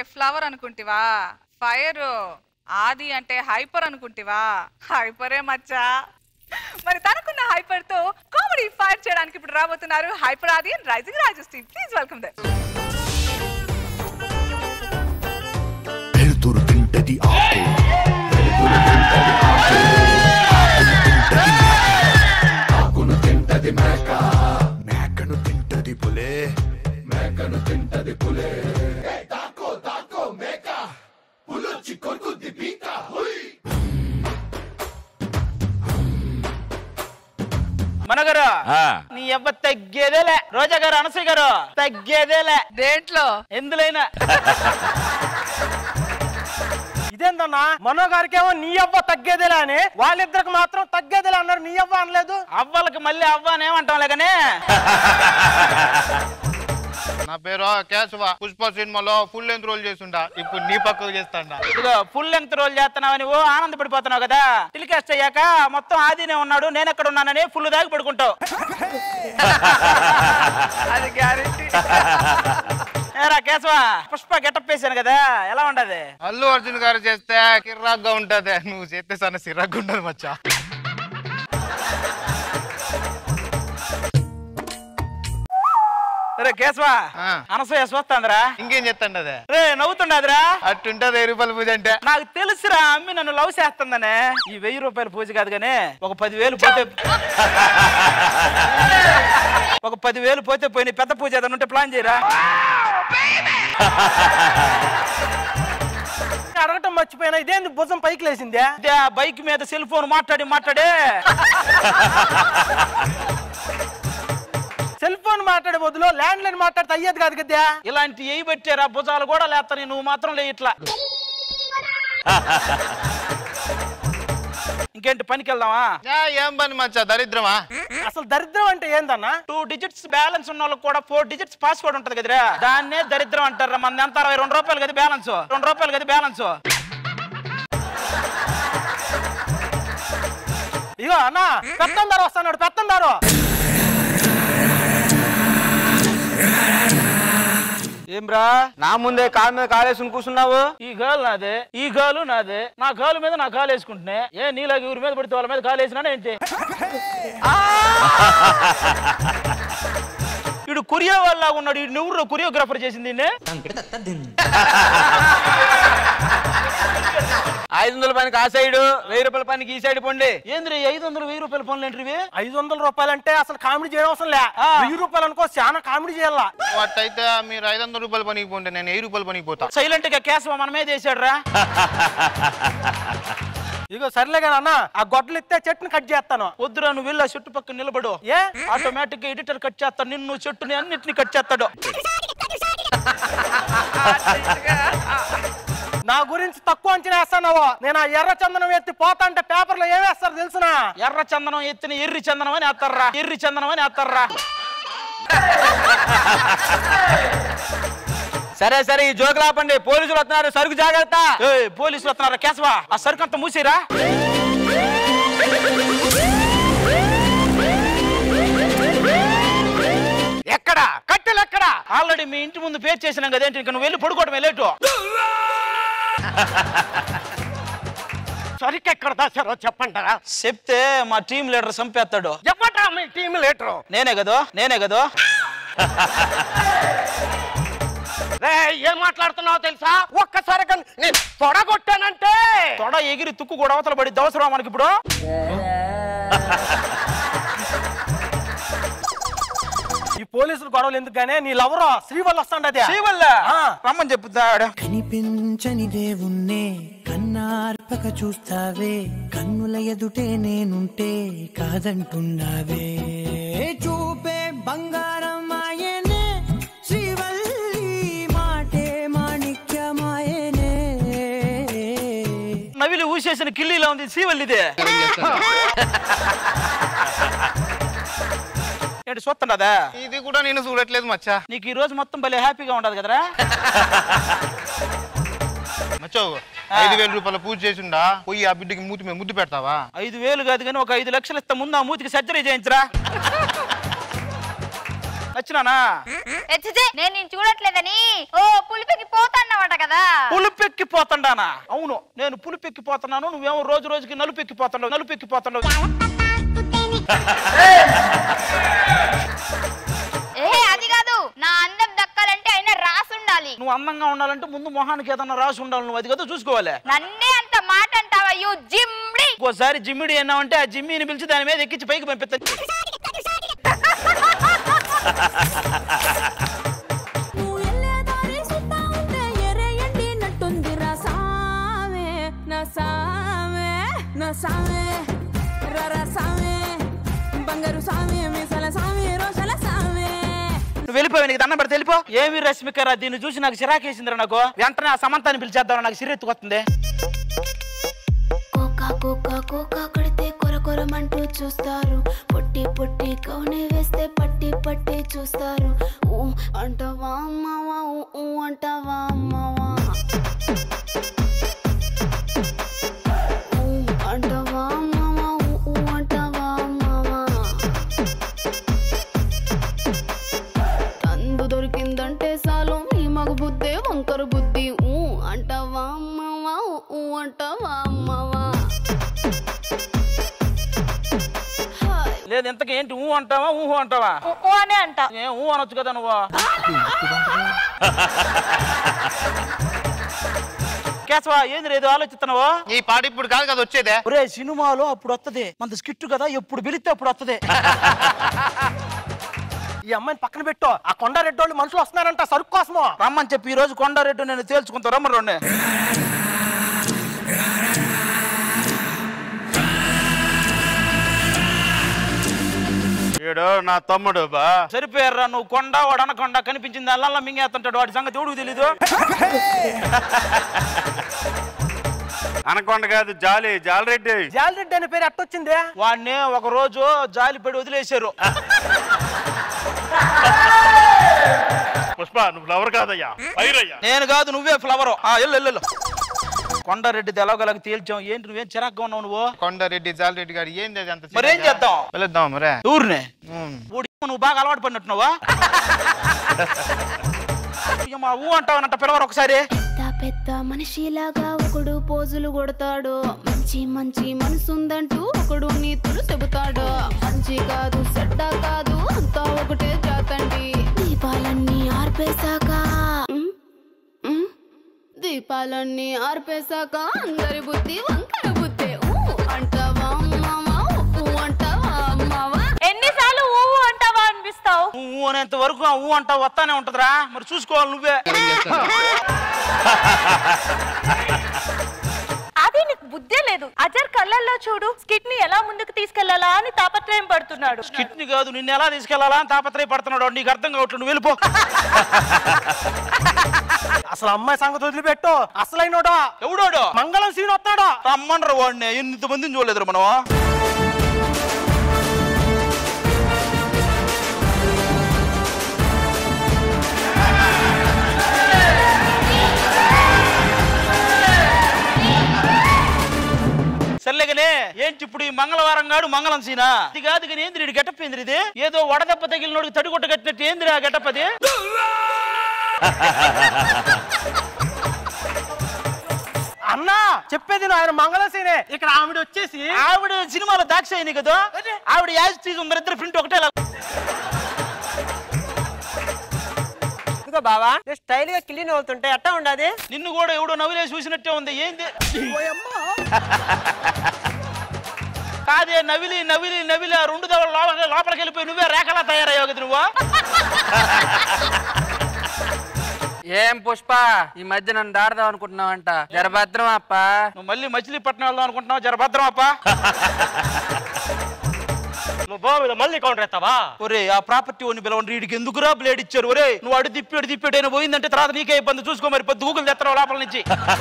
Flower అనుకుంటివా fire ఆది అంటే హైపర్ అనుకుంటివా హైపరే మచ్చా మరి తనకున్న హైపర్ తో కామెడీ ఫైర్ చేయడానికి ఇప్పుడు రాబోతున్నారు hyper Aadi and rising Raju team please welcome దర్ వెలుతురు తింటది ఆకు వెలుతురు తింటది ఆకు ఆకును తింటది మేక ఆకును తింటది మేక మేకను తింటది పులే మేకను తింటది పులే దాకో దాకో మేక పులొచ్చి కొరుకుద్ది పీక హుయ్ మనగారు నీ అవ్వ తగ్గేదేలే రోజా గారు అనసూయ గారు తగ్గేదేలే దేంట్లో ఎందులైనా ఇదేందన్నా మనో గారికేమో నీ అవ్వ తగ్గేదేలే అని వాళ్ళిద్దరికి మాత్రం తగ్గేదేలే అన్నారు నీ అవ్వ అనలేదు అవ్వలకి మళ్ళీ అవ్వ అని ఏమంటాంలే కానీ నా పేరు కేశవ పుష్ప సినిమాలో ఫుల్ లెంత్ రోల్ చేస్తుంటా ఇప్పుడు నీ పక్కకు చేస్తాడా ఇదిగో ఫుల్ లెంగ్త్ రోల్ చేస్తున్నావని ఓ ఆనందపడిపోతున్నావు కదా టెలికాస్ట్ అయ్యాక మొత్తం ఆదినే ఉన్నాడు నేను ఎక్కడ ఉన్నానని ఫుల్ దాగి పడుకుంటావు అది గ్యారెంటీ ఏరా కేశవ పుష్ప గెటప్ వేసాను కదా ఎలా ఉండదు అల్లు అర్జున్ గారు చేస్తే కిర్రాగ్గా ఉంటది నువ్వు చేస్తే సన్న సిరాగ్గా ఉండదు మచ్చా రే కేశవ ఆ. అనసూయ చూస్తాందిరా ఇంకేం చెప్తాండి అదే రే నవ్వుతుండదురా అట్టుంటది వెయ్యి రూపాయల పూజ అంటే నాకు తెలుసురా అమ్మి నన్ను లవ్ చేస్తుందనే ఈ వెయ్యి రూపాయల పూజ కాదు కానీ ఒక పదివేలు పోతే ఒక పదివేలు పోతే పోయి పెద్ద పూజ ఏదైనా ఉంటే ప్లాన్ చేయరా అడగటం మర్చిపోయినా ఇదేంది భుజం పైకి లేసిందే అదే ఆ బైక్ మీద సెల్ ఫోన్ మాట్లాడి మాట్లాడే సెల్ ఫోన్ మాట్లాడే బదులు ల్యాండ్ లైన్ మాట్లాడితే అయ్యేది కాదు కదా ఇలాంటి ఎయి పెట్టారా భుజాలు కూడా లేస్తాయి నువ్వు మాత్రం లే ఇట్లా ఇంకేంటి పనికి వెళ్దామా యా, ఏం పని మచ్చా దరిద్రమా అసలు దరిద్రం అంటే ఏందన్నా టూ డిజిట్స్ బ్యాలెన్స్ ఉన్న వాళ్ళకి కూడా ఫోర్ డిజిట్స్ పాస్వర్డ్ ఉంటది కదరా దాన్నే దరిద్రం అంటారా మన ఎంత అరవై రెండు రూపాయలు కదా బ్యాలెన్స్ రెండు రూపాయలు కదా బ్యాలెన్స్ ఇగో అన్నా పెత్తందారు వస్తున్నాడు పెత్తందారు ఏమ్రా నా ముందే కాలు మీద కాలేసుకుని కూర్చున్నావు ఈ గాలు నాదే ఈ గాలు నాదే నా గాలు మీద నా కాలు వేసుకుంటున్నా ఏ నీలాగా ఊరి మీద పడితే వాళ్ళ మీద కాలు వేసినా ఏంటి ఇడు కొరియా వాళ్ళ ఉన్నాడు ఈ నువ్వు కొరియోగ్రాఫర్ చేసింది ఈయన్ని? ఐదు వందల పనికి ఆ సైడ్ వెయ్యి రూపాయల పనికి ఈ సైడ్ పొండి ఏంద్రీ ఐదు వందలు వెయ్యి రూపాయల పనులు ఏంటివి ఐదు వందల రూపాయలు అంటే అసలు కామెడీ చేయడం అవసరం లే ఆ. వెయ్యి రూపాయలు అనుకో చాలా కామెడీ చేయాలా అట్టయితే మీరు ఐదు వందల రూపాయలు పనికి పోండి నేను వెయ్యి రూపాయలు పనికి పోతా సైలెంట్ గా కేశవ మన మీద వేసాడు రా ఇగో సర్లే కానీ అన్న ఆ గొడ్డలు ఇస్తే చెట్టుని కట్ చేస్తాను వద్దురా నువ్వు వెళ్ళి ఆ చెట్టు పక్కన నిలబడు ఏ ఆటోమేటిక్ గా ఎడిటర్ కట్ చేస్తాడు నిన్ను చెట్టుని అన్నిటిని కట్ చేస్తాడు నా గురించి తక్కువ అంచనా వేస్తావు నేను ఆ ఎర్ర చందనం ఎత్తి పోతా అంటే పేపర్లో ఏం వేస్తారు తెలుసునా ఎర్ర చందనం ఎత్తిన ఎర్రి చందనం అని వేస్తారా ఎర్రి చందనం అని వేస్తారా సరే సరే ఈ జోకులు ఆపండి పోలీసులు వస్తున్నారు సరుకు జాగ్రత్త ఏయ్, పోలీసులు వస్తున్నారా కేశవా ఆ సరుకు అంతా మూసిరా ఎక్కడ కట్టెలు ఎక్కడ ఆల్రెడీ మీ ఇంటి ముందు పే చేసినాం కదేంటి ఇంకా నువ్వు వెళ్ళి పడుకోవడం లేటు సరిగ్గా ఎక్కడ దాచారో చెప్పంటారా చెప్తే మా టీం లీడర్ చంపేస్తాడు చెప్పటా మీ టీం లీటరు నేనే కదో నేనే కదో రే ఏం మాట్లాడుతున్నావు తెలుసా ఒక్కసారి కానీ నేను తొడగొట్టానంటే తొడ ఎగిరి తుక్కు కూడా అవతల పడి దవసరం మనకి ఇప్పుడు ఈ పోలీసులు గొడవలు ఎందుకు గానే నీ లవరు శ్రీవల్ వస్తాండది శ్రీవల్ల ఆ. రమ్మని చెప్పుతాడు కనిపించని దేవుణ్ణే కన్నార్పక చూస్తావే కన్నుల ఎదుటే నేనుంటే కాదంటున్నావే చూపే బంగారం ఆయనే శ్రీవల్లి మాటే మాణిక్యమాయనే నవిలి ఊసేసిన కిల్లీలో ఉంది శ్రీవల్లిదే ఏంటి చూస్తుండదా ఇది కూడా నేను చూడట్లేదు మచ్చా నీకు ఈ రోజు మొత్తం భలే హ్యాపీగా ఉండదు కదరా మచ్చో ఐదు వేల రూపాయల పూజ చేసిండా పోయి ఆ బిడ్డకి మూతి మీద ముద్దు పెడతావా ఐదు వేలు కాదు కానీ ఒక ఐదు లక్షలు ఇస్తా ముందు ఆ మూతికి సర్జరీ చేయించరా నచ్చినానా ఎచ్చితే నేను నేను చూడట్లేదని ఓ పులిపికి పోతాన్నమాట కదా పులుపెక్కిపోతుండానా అవును నేను పులుపెక్కిపోతున్నాను నువ్వేమో రోజు రోజుకి నలుపెక్కిపోతున్నావు నలుపెక్కిపోతున్నావు ఏ అది కాదు నా అందం దక్కాలంటే అయినా రాసి ఉండాలి నువ్వు అందంగా ఉండాలంటే ముందు మొహానికి ఏదన్నా రాసి ఉండాలి నువ్వు అది కదా చూసుకోవాలి నన్నే అంత మాట అంటావా యు జిమ్డి ఇంకోసారి జిమ్మిడి అన్నావంటే ఆ జిమ్మిని పిలిచి దాని మీద ఎక్కించి పైకి పంపిస్తా నువ్వు ఎల్లేదారి సుత్తా ఉంటే ఎరేయండి నట్టుందిరా సామే నా సామే నా సామే రరా సామే బంగారు సామే మీసల సామే రోషల సామే నువ్వు వెళ్ళిపోయి నీకు దండం పెడితే వెళ్ళిపో ఏమి రశ్మికరా దీన్ని చూసి నాకు చిరాకేసిందిరా నాకు వెంటనే ఆ సమంతాన్ని పిలిచేద్దాం నాకు సిరెత్తుకొస్తుంది కోకా కోకా కోకా కడితే కొర కొరమంటూ చూస్తారు పొట్టి పొట్టి కౌని వేస్తే పట్టి పట్టి చూస్తారు ఊ అంటావా అమ్మవా ఊ ఊ అంటావా అమ్మవా ఊ అంటావా అమ్మవా ఊ ఊ అంటావా అమ్మవా అందు దొరికిందంటే చాలు ఈ మగ బుద్ధే వంకర బుద్ధి ఊ అంటావా అమ్మవా ఊ ఊ అంటావా అమ్మవా హాయ్ లేదు ఇంతకు ఏంటి ఊ అంటావా ఊహు అంటావా ఓ అనే అంట ఏ ఊ అనొచ్చు కదా నువ్వు కేశవా ఏంది లేదు ఆలోచిస్తున్నావు ఈ పాట ఇప్పుడు కాదు కదా వచ్చేదే ఒరే సినిమాలో అప్పుడు వస్తది మన స్కిట్ కదా ఎప్పుడు పిలిస్తే అప్పుడు వస్తది ఈ అమ్మాయిని పక్కన పెట్టు ఆ కొండారెడ్డి వాళ్ళు మనుషులు వస్తున్నారంట సరుకు కోసము రమ్మని చెప్పి ఈ రోజు కొండారెడ్డి నేను తేల్చుకుంటా రమ్మని రండి ఈడు నా తమ్ముడు బా సరిపోయారా నువ్వు కొండ వాడు అనకొండ కనిపించింది అల్లా మింగేస్తుంటాడు వాడి సంగతి ఎవడికి తెలీదు అనకొండ కాదు జాలి జాలరెడ్డి జాలిరెడ్డి అనే పేరు ఎట్టొచ్చింది వాడిని ఒక రోజు జాలిపడి వదిలేశారు పుష్ప నువ్వు లవర్ కాదయ్యా పైరయ్యా నేను కాదు నువ్వే ఫ్లవర్ ఎల్లు ఎల్లు కొండారెడ్డి తెలవగలకి తేల్చాం ఏంటి నువ్వేం చిరాగ్గా ఉన్నావు నువ్వు కొండారెడ్డి జాలరెడ్డి గారు ఏంది అది అంత మరేం చేద్దాం వెళ్దాం మరే ఊరినే ఉమ్. ఊడి నువ్వు బాగా అలవాటు పడినట్టున్నావా మా ఊ అంటావనంట పిలవరు ఒకసారి పెద్ద పెద్ద మనిషిలాగా ఒకడు పోజులు కొడతాడు మంచి మంచి మనసుందంటూ ఒకడు నీతులు చెబుతాడు మంచి కాదు చెడ్డ కాదు అంతా ఒకటే జాతండి దీపాలన్నీ ఆర్పేశాక ఉమ్, ఉమ్, దీపాలన్నీ ఆర్పేశాక అందరి బుద్ధి వంకర బుద్ధి ఊ అంటావా అమ్మావా ఊ అంటావా అమ్మావా ఎన్నిసార్లు ఊ అంటావా అనిపిస్తావు ఊ అనేంత వరకు ఆ ఊ అంటావు వస్తానే ఉంటదిరా మరి చూసుకోవాలి నువ్వే అది నీకు బుద్ధే లేదు అజర్ కళ్ళల్లో చూడు స్కిట్ ని ఎలా ముందుకు తీసుకెళ్లాలా అని తాపత్రయం పడుతున్నాడు కిడ్నీ కాదు నిన్ను ఎలా తీసుకెళ్లాలా అని తాపత్రయ పడుతున్నాడు వాడు. నీకు అర్థం కావట్లేదు నువ్వు వెళ్ళిపో అసలు అమ్మాయి సంగతి వదిలిపెట్టు అసలైనోడా ఎవడోడు మంగళం సీన్ వస్తాడు రమ్మనరు వాడిని ఇంత మందిని చూడలేదు మనం సర్లేగానే ఏంటి ఇప్పుడు ఈ మంగళవారం గాడు మంగళం సీనా ఇది కాదు కానీ ఏంది వీడి గెటప్ ఏంది ఇది ఏదో వడదెబ్బ తగిలినోడికి తడిగొట్ట కట్టినట్టు ఏంది ఆ గెటప్ అది అన్నా చెప్పేది నువ్వు ఆయన మంగళం సీనే ఇక్కడ ఆవిడ వచ్చేసి ఆవిడ సినిమాలో దాక్షాయిని కదా ఆవిడ యాజ్ తీసి ఉందరు ఇద్దరు ప్రింట్ ఒకటే ఇదిగో బావా నేను స్టైల్ గా కిల్లిని వెళ్తుంటే ఎట్టా ఉండదు నిన్ను కూడా ఎవడో నవ్వులే చూసినట్టే ఉంది ఏంది కాదే నవిలి నవిలి నవిలి ఆ రెండు దవల లోపల లోపలికి వెళ్ళిపోయి నువ్వే రేఖలా తయారయ్యావు కదా నువ్వు ఏం పుష్ప ఈ మధ్య నన్ను దాడదాం అనుకుంటున్నావంట జరభద్రం అప్ప నువ్వు మళ్ళీ మచిలీపట్నం వెళ్దాం అనుకుంటున్నావు జర భద్రం అప్ప నువ్వు బావ మీద మళ్ళీ కౌంటర్ ఎత్తావా ఒరే ఆ ప్రాపర్టీ ఓని పిలవండి వీడికి ఎందుకురా బ్లేడ్ ఇచ్చారు ఒరే నువ్వు అడు తిప్పాడు తిప్పాడు అయినా పోయిందంటే తర్వాత నీకే ఇబ్బంది చూసుకో మరి పొద్దు గూగుల్ తెత్తరావు లోపల నుంచి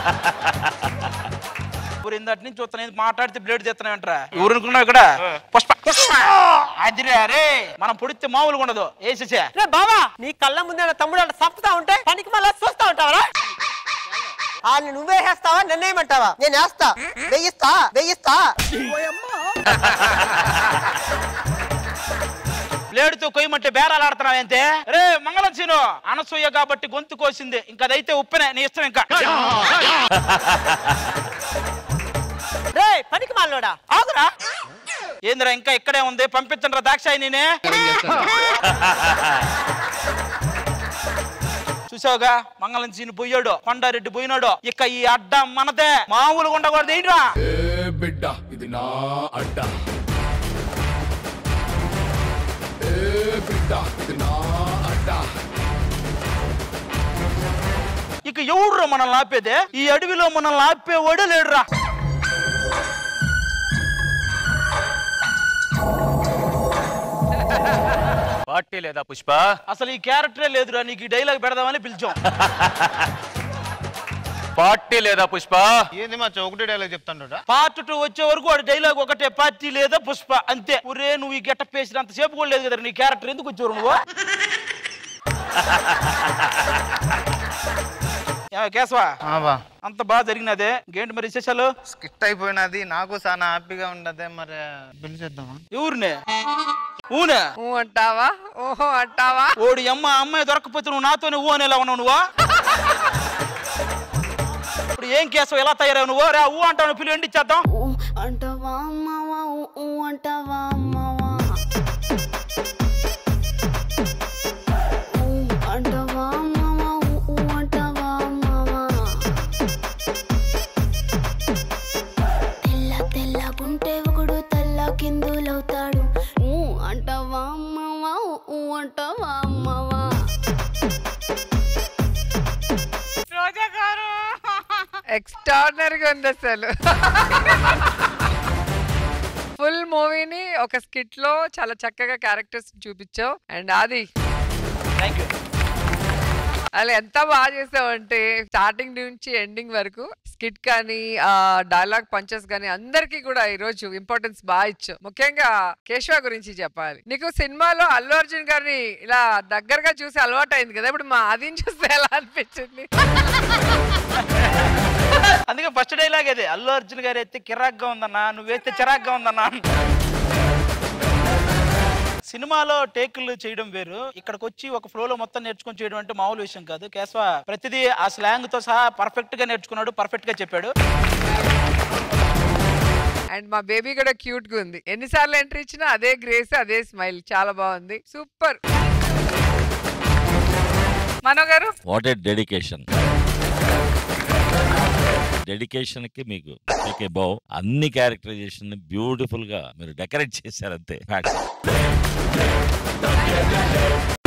ఊరు ఇందటి నుంచి చూస్తాను ఏంది మాట్లాడితే బ్లేడ్ తెస్తున్నాయంటరా ఎవరు అనుకున్నావు ఇక్కడ పుష్ప అదిరే అరే మనం పొడితే మామూలుగా ఉండదు వేసేసే రే బావా నీ కళ్ళ ముందే నా తమ్ముడు అట్లా చంపుతా ఉంటే పనికి మళ్ళీ చూస్తా ఉంటావరా వాళ్ళని నువ్వే వేస్తావా నన్నేమంటావా నేను వేస్తా వెయ్యిస్తా వెయ్యిస్తా బ్లేడుతో కొయ్యమంటే బేరాలు ఆడుతున్నావంతే రే మంగళం సీను అనసూయ కాబట్టి గొంతు కోసింది ఇంకా అదైతే ఉప్పెనే నీ ఇష్టం ఇంకా రే పనికి మాలోడా ఆగురా ఏందిరా ఇంకా ఇక్కడే ఉంది పంపించండి రా దాక్షాయి నేనే చూసావుగా మంగళం సీను పోయాడు కొండారెడ్డి పోయినాడు ఇక ఈ అడ్డ మనదే మామూలుగా ఉండకూడదు ఏంట్రా ఏ బిడ్డ ఇది నా అడ్డ ఏ బిడ్డ ఇది నా అడ్డ ఇక ఎవడురా మనల్ని ఆపేదే ఈ అడవిలో మనల్ని ఆపేవాడే లేడురా పార్టీ లేదా పుష్ప అసలు ఈ క్యారెక్టరే లేదురా నీకు ఈ డైలాగ్ పెడదామని పిలిచాం పార్టీ లేదా పుష్ప ఏంది మచ్చ ఒకటే డైలాగ్ చెప్తాను పార్ట్ టూ వచ్చే వరకు వాడి డైలాగ్ ఒకటే పార్టీ లేదా పుష్ప అంతే ఒరే నువ్వు ఈ గెటప్ వేసినంత సేపు కూడా లేదు కదా నీ క్యారెక్టర్ ఎందుకు వచ్చావు నువ్వు ఏమయ్య కేశవా అంత బాగా జరిగినదే గేంటి మరి విశేషాలు స్కిట్ అయిపోయినది నాకు చాలా హ్యాపీగా ఉండదే మరి పిలిచేద్దామా ఎవరినే ఊనే ఊ అంటావా ఓహో అంటావా ఓడి అమ్మ అమ్మాయి దొరకపోతే నువ్వు నాతోనే ఊ అనేలా ఉన్నావు నువ్వు ఇప్పుడు ఏం కేసు ఎలా తయారావు నువ్వు రా ఊ అంటావు పిల్లి ఎండి ఇచ్చేద్దాం అంటావా అమ్మావా ఊ, ఊ అంటావా అమ్మావా ఊ అంటావా అమ్మావా ఊ, ఊ అంటావా అమ్మావా తెల్ల తెల్లగుంటే ఒకడు తెల్ల కిందులవుతాడు ఊ అంటావా అమ్మావా ఊ, ఊ అంటావా అమ్మావా రోజా గారు ఎక్స్ట్రాడినరీగా ఉంది అసలు ఫుల్ మూవీని ఒక స్కిట్ లో చాలా చక్కగా క్యారెక్టర్స్ చూపించావు అండ్ అది అలా ఎంత బాగా చేసావంటే స్టార్టింగ్ నుంచి ఎండింగ్ వరకు స్కిట్ కానీ ఆ డైలాగ్ పంచెస్ కానీ అందరికీ కూడా ఈ రోజు ఇంపార్టెన్స్ బాగా ఇచ్చావు ముఖ్యంగా కేశవ గురించి చెప్పాలి నీకు సినిమాలో అల్లు అర్జున్ గారిని ఇలా దగ్గరగా చూసి అలవాటు అయింది కదా ఇప్పుడు మా ఆదిని చూస్తే ఎలా అనిపించింది అందుకే ఫస్ట్ డైలాగ్ అదే అల్లు అర్జున్ గారు అయితే కిరాక్గా ఉందన్నా నువ్వైతే చిరాగ్గా ఉందన్నా సినిమాలో టేకులు చేయడం వేరు ఇక్కడికి వచ్చి ఒక ఫ్లోలో మొత్తం నేర్చుకొని చేయడం అంటే మామూలు విషయం కాదు కేశవ ప్రతిదీ ఆ స్లాంగ్ తో సహా పర్ఫెక్ట్ గా నేర్చుకున్నాడు పర్ఫెక్ట్ గా చెప్పాడు అండ్ మా బేబీ కూడా క్యూట్ గా ఉంది ఎన్నిసార్లు ఎంట్రీ ఇచ్చినా అదే గ్రేస్ అదే స్మైల్ చాలా బాగుంది సూపర్ మనో గారు వాట్ ఏ డెడికేషన్ డెడికేషన్ కి మీకు ఓకే బౌ అన్ని క్యారెక్టరైజేషన్ బ్యూటిఫుల్ గా మీరు డెకరేట్ చేశారు అంతే